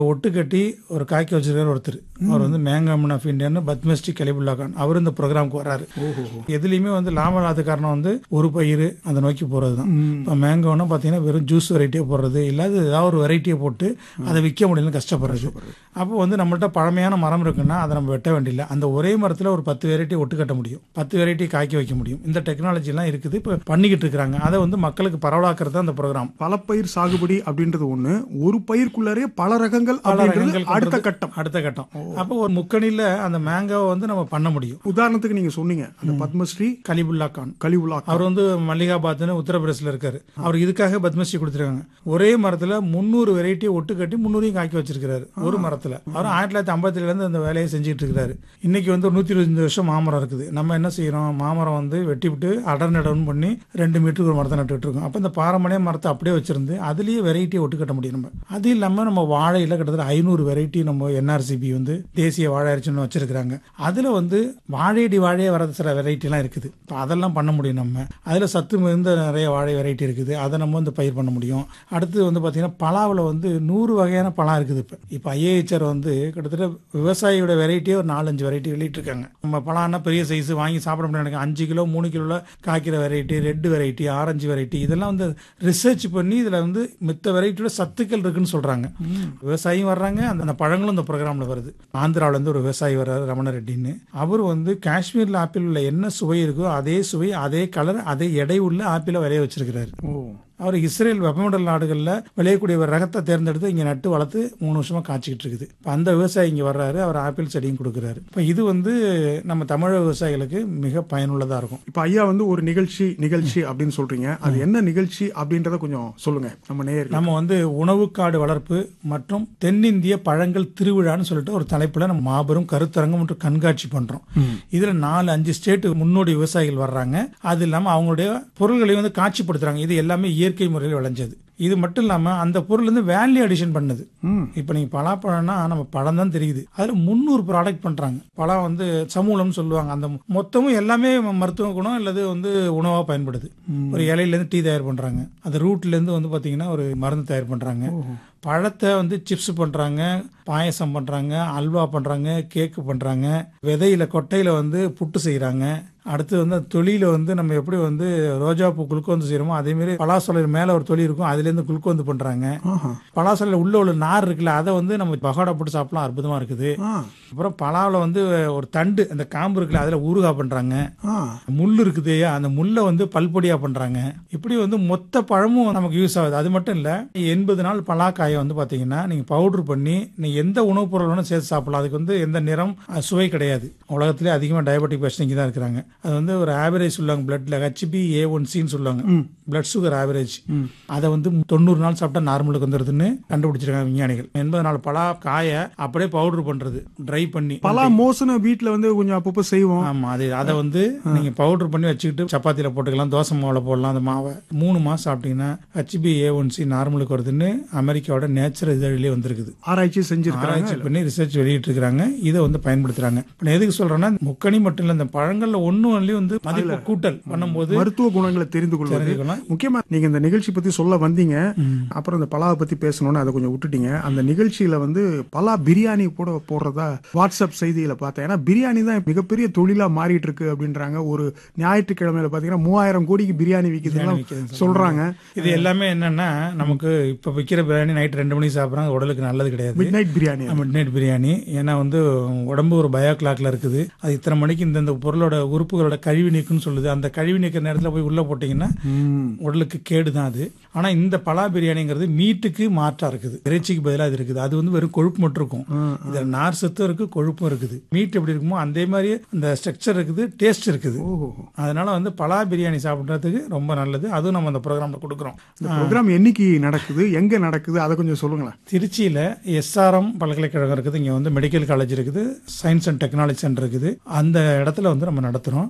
ஒட்டு கட்டி ஒரு காய்க்க வச்சிருக்காரு ஒருத்தர் அவர் வந்து மேங்காமன் ஆஃப் இந்தியான்னு பத்மஸ்ரீ கலிபுல்லா கான் அவர் இந்த ப்ரோக்ராமுக்கு வர்றாரு எதுலையுமே வந்து லாபம் இல்லாத காரணம் வந்து ஒரு பயிர் அதை நோக்கி போறது தான் இப்போ மேங்கோன்னா பார்த்தீங்கன்னா வெறும் ஜூஸ் வெரைட்டியை போடுறது இல்லாத ஏதாவது ஒரு வெரைட்டியை போட்டு அதை விற்க முடியலன்னு கஷ்டப்படுறது அப்போ வந்து நம்மள்ட்ட பழமையான மரம் இருக்குன்னா அதை நம்ம வெட்ட வேண்டியதில்லை அந்த ஒரே மரத்தில் ஒரு பத்து வெரைட்டி ஒட்டு கட்ட முடியும் பத்து வெரைட்டி காய்க்க வைக்க முடியும் இந்த டெக்னாலஜிலாம் இருக்குது இப்போ பண்ணிக்கிட்டு இருக்கிறாங்க அதை வந்து மக்களுக்கு பரவலாக்குறது தான் அந்த ப்ரோக்ராம் பல பயிர் சாகுபடி அப்படின்றது ஒண்ணு ஒரு பயிருக்குள்ளாரே பல ரகங்கள் அப்படின்றது ரகங்கள் அடுத்த பண்றது கட்டம் அடுத்த கட்டம் அப்போ ஒரு முக்கணியில் அந்த மேங்கோவை வந்து நம்ம பண்ண முடியும் உதாரணத்துக்கு நீங்க சொன்னீங்க அந்த பத்மஸ்ரீ கலிபுல்லா கான் கலிவுலா அவர் வந்து மல்லிகாபாத்னு உத்தரப்பிரதேசில் இருக்காரு அவர் இதுக்காக பத்மஸ்ரீ கொடுத்துருக்காங்க ஒரே மரத்துல முந்நூறு வெரைட்டியை ஒட்டு கட்டி முந்நூறையும் காய்க்க வச்சிருக்காரு ஒரு மரத்துல அவர் ஆயிரத்தி தொள்ளாயிரத்தி ஐம்பத்தில இருந்து அந்த வேலையை செஞ்சுட்டு இருக்காரு இன்னைக்கு வந்து ஒரு நூத்தி இருபத்தஞ்சு வருஷம் மாமரம் இருக்குது நம்ம என்ன செய்யறோம் மாமரம் வந்து வெட்டி விட்டு அடர் நடவுன்னு பண்ணி ரெண்டு மீட்டருக்கு ஒரு மரத்தை நட்டுட்டு இருக்கோம் அப்ப இந்த பாரம்பரிய மரத்தை அப்படியே வச்சிருந்து அதுலயே வெரைட்டியை ஒட்டு கட்ட முடியும் நம்ம அது இல்லாம நம்ம வாழையில கிட்டத்தட்ட ஐநூறு வெரைட்டி நம்ம என்ஆர்சிபி வந்து தேசிய வாழை அரிசின்னு வச்சிருக்காங்க அதுல வந்து வாழையடி வாழையே வர சில வெரைட்டி எல்லாம் இருக்குது இப்போ அதெல்லாம் பண்ண முடியும் நம்ம அதுல சத்து மிகுந்த நிறைய வாழை வெரைட்டி இருக்குது அதை நம்ம வந்து பயிர் பண்ண முடியும் அடுத்து வந்து பாத்தீங்கன்னா பலாவில் வந்து நூறு வகையான பழம் இருக்குது இப்போ இப்போ ஐஏஹெச்ஆர் வந்து கிட்டத்தட்ட விவசாயியோட வெரைட்டியே ஒரு நாலஞ்சு வெரைட்டி வெளியிட்டிருக்காங்க நம்ம பழம்னா பெரிய சைஸ் வாங்கி சாப்பிட முடியாது அஞ்சு கிலோ மூணு கிலோல காய்க்கிற variety red variety orange variety இதெல்லாம் வந்து ரிசர்ச் பண்ணி இதுல வந்து மித்த வெரைட்டியோட சத்துக்கள் இருக்குன்னு சொல்றாங்க விவசாயியும் வர்றாங்க அந்த அந்த பழங்களும் இந்த ப்ரோக்ராம்ல வருது ஆந்திராவுல இருந்து ஒரு விவசாயி வர்றாரு ரமண ரெட்டின்னு அவர் வந்து காஷ்மீர்ல ஆப்பிள் உள்ள என்ன சுவை இருக்கோ அதே சுவை அதே கலர் அதே எடை உள்ள ஆப்பிளை விளைய வச்சிருக்கிறாரு ஓ அவர் இஸ்ரேல் வெப்பமண்டல நாடுகளில் விளையக்கூடிய ஒரு ரகத்தை தேர்ந்தெடுத்து இங்கே நட்டு வளர்த்து மூணு வருஷமா காய்ச்சிக்கிட்டு இருக்குது இப்போ அந்த விவசாயி இங்கே வர்றாரு அவர் ஆப்பிள் செடியும் கொடுக்குறாரு இப்போ இது வந்து நம்ம தமிழக விவசாயிகளுக்கு மிக பயனுள்ளதாக இருக்கும் இப்ப ஐயா வந்து ஒரு நிகழ்ச்சி நிகழ்ச்சி அப்படின்னு சொல்றீங்க அது என்ன நிகழ்ச்சி அப்படின்றத கொஞ்சம் சொல்லுங்க நம்ம நேயர்கள் நம்ம வந்து உணவுக்காடு வளர்ப்பு மற்றும் தென்னிந்திய பழங்கள் திருவிழான்னு சொல்லிட்டு ஒரு தலைப்புல நம்ம மாபெரும் கருத்தரங்கம் மற்றும் கண்காட்சி பண்றோம் இதுல நாலு அஞ்சு ஸ்டேட் முன்னோடி விவசாயிகள் வர்றாங்க அது இல்லாம அவங்களுடைய பொருள்களை வந்து காட்சிப்படுத்துறாங்க இது எல்லாமே இயற்கை முறையில் விளைஞ்சது இது மட்டும் இல்லாம அந்த பொருள் வந்து வேல்யூ அடிஷன் பண்ணுது இப்போ நீங்க பலாப்பழம்னா நம்ம பழம் தான் தெரியுது அதுல முந்நூறு ப்ராடக்ட் பண்றாங்க பழம் வந்து சமூலம்னு சொல்லுவாங்க அந்த மொத்தமும் எல்லாமே மருத்துவ குணம் அல்லது வந்து உணவா பயன்படுது ஒரு இலையில இருந்து டீ தயார் பண்றாங்க அந்த ரூட்ல இருந்து வந்து பாத்தீங்கன்னா ஒரு மருந்து தயார் பண்றாங்க பழத்தை வந்து சிப்ஸ் பண்றாங்க பாயசம் பண்றாங்க அல்வா பண்றாங்க கேக்கு பண்றாங்க விதையில கொட்டையில வந்து புட்டு செய்யறாங்க அடுத்து வந்து அந்த தொழில வந்து நம்ம எப்படி வந்து ரோஜா பூ குளுக்கோந்து செய்யறோமோ அதே மாதிரி பலாசொலையில் மேல ஒரு தொழில் இருக்கும் அதுல இருந்து குளுக்கோந்து பண்றாங்க ஆஹா. பலாசொலையில் உள்ள உள்ள நார் இருக்குல்ல அதை வந்து நம்ம பகோடா போட்டு சாப்பிடலாம் அற்புதமா இருக்குது ஆ அப்புறம் பலாவில் வந்து ஒரு தண்டு அந்த காம்பு இருக்குல்ல அதுல ஊறுகாய் பண்றாங்க ஆ முள் இருக்குது அந்த முள்ளை வந்து பல்பொடியா பண்றாங்க இப்படி வந்து மொத்த பழமும் நமக்கு யூஸ் ஆகுது அது மட்டும் இல்ல எண்பது நாள் பலாக்காயை வந்து பாத்தீங்கன்னா நீங்க பவுடர் பண்ணி நீங்க எந்த உணவுப் பொருள் வேணா சேர்த்து சாப்பிடலாம் அதுக்கு வந்து எந்த நிறம் அஹ், சுவை கிடையாது உலகத்திலே அதிகமா டயபெட்டிக் பேஷண்ட் தான் இருக்கிறாங்க அது வந்து ஒரு ஆவரேஜ் சொல்லுவாங்க பிளட்ல ஹெச்பி ஏ ஒன் சின்னு சொல்லுவாங்க பிளட் சுகர் ஆவரேஜ் அதை வந்து தொண்ணூறு நாள் சாப்பிட்டா நார்மலுக்கு வந்துருதுன்னு கண்டுபிடிச்சிருக்காங்க விஞ்ஞானிகள் எண்பது நாள் பலா காயை அப்படியே பவுடர் பண்றது ட்ரை பண்ணி பலா மோசன வீட்ல வந்து கொஞ்சம் அப்பப்போ செய்வோம் ஆமா அது அதை வந்து நீங்க பவுடர் பண்ணி வச்சுக்கிட்டு சப்பாத்தியில போட்டுக்கலாம் தோசை மாவுல போடலாம் அந்த மாவை மூணு மாசம் சாப்பிட்டீங்கன்னா ஹெச்பி ஏ ஒன் சி நார்மலுக்கு வருதுன்னு அமெரிக்காவோட நேச்சர் இதழிலே வந்திருக்குது ஆராய்ச்சி செஞ்சிருக்காங்க ஆராய்ச்சி பண்ணி ரிசர்ச் வெளியிட்டு இருக்காங்க இதை வந்து பயன்படுத்துறாங்க இப்ப நான் எதுக்கு சொல்றேன்னா முக்கணி மட்டும் இல்ல இந்த பழங்கள்ல ஒண்ணு ஒன்லயும் வந்து மதிப்பு கூட்டல் பண்ணும்போது மருத்துவ குணங்களை தெரிந்து கொள்வது தெரிஞ்சுக்கலாம். முக்கியமா நீங்க இந்த நிகழ்ச்சி பத்தி சொல்ல வந்தீங்க அப்புறம் இந்த பலாவை பத்தி பேசணும்னு அதை கொஞ்சம் விட்டுட்டீங்க அந்த நிகழ்ச்சியில வந்து பலா பிரியாணி கூட போடுறதா வாட்ஸ்அப் செய்தியில பார்த்தேன் ஏன்னா பிரியாணி தான் மிகப்பெரிய தொழிலா மாறிட்டு இருக்கு அப்படின்றாங்க ஒரு ஞாயிற்றுக்கிழமையில பாத்தீங்கன்னா மூவாயிரம் கோடிக்கு பிரியாணி விக்குதுன்னு விக்குதுன்னு சொல்றாங்க இது எல்லாமே என்னன்னா நமக்கு இப்ப விக்கிற பிரியாணி நைட் ரெண்டு மணிக்கு சாப்பிடுறாங்க உடலுக்கு நல்லது கிடையாது midnight biryani midnight biryani ஏன்னா வந்து உடம்பு ஒரு பயோ கிளாக்ல இருக்குது அது இத்தனை மணிக்கு இந்தந்த பொருளோட உறுப்புகளோட கழிவு நீக்குன்னு சொல்லுது அந்த கழிவு நீக்கிற நேரத்தில் போய் உள்ள போட்டீங்கன்னா உடலுக்கு கேடு தான் அது ஆனா இந்த பலா பிரியாணிங்கிறது மீட்டுக்கு மாற்றா இருக்குது இறைச்சிக்கு பதிலாக இது இருக்குது அது வந்து வெறும் கொழுப்பு மட்டும் இருக்கும் இதுல நார் சத்தும் இருக்கு கொழுப்பும் இருக்குது மீட் எப்படி இருக்குமோ அதே மாதிரியே அந்த ஸ்ட்ரக்சர் இருக்குது டேஸ்ட் இருக்குது அதனால வந்து பலா பிரியாணி சாப்பிட்றதுக்கு ரொம்ப நல்லது அதுவும் நம்ம அந்த ப்ரோக்ராம்ல கொடுக்குறோம் இந்த ப்ரோக்ராம் என்னைக்கு நடக்குது எங்க நடக்குது அதை கொஞ்சம் சொல்லுங்களேன் திருச்சியில எஸ்ஆர்எம் பல்கலைக்கழகம் இருக்குது இங்க வந்து மெடிக்கல் காலேஜ் இருக்குது சயின்ஸ் அண்ட் டெக்னாலஜி சென்டர் இருக்குது அந்த இடத்துல வந்து நம்ம நடத்துறோம்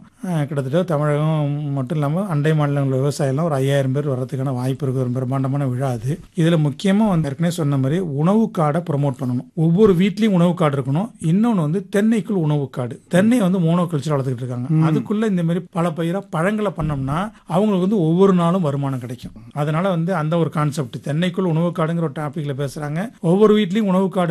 அஹ், கிட்டத்தட்ட தமிழகம் மட்டும் இல்லாமல் அண்டை மாநிலங்கள் விவசாயம்லாம் ஒரு ஐயாயிரம் பேர் வர்றதுக்கான வாய்ப்பு இருக்குது ஒரு பிரம்மாண்டமான விழா அது இதில் முக்கியமாக வந்து ஏற்கனவே சொன்ன மாதிரி உணவு காடை ப்ரொமோட் பண்ணணும் ஒவ்வொரு வீட்லேயும் உணவு காடு இருக்கணும் இன்னொன்று வந்து தென்னைக்குள் உணவு காடு தென்னை வந்து மோனோ கல்ச்சர் வளர்த்துக்கிட்டு இருக்காங்க அதுக்குள்ள இந்த மாதிரி பல பயிராக பழங்களை பண்ணோம்னா அவங்களுக்கு வந்து ஒவ்வொரு நாளும் வருமானம் கிடைக்கும் அதனால வந்து அந்த ஒரு கான்செப்ட் தென்னைக்குள் உணவு காடுங்கிற ஒரு டாபிக்ல பேசுறாங்க ஒவ்வொரு வீட்லயும் உணவு காடு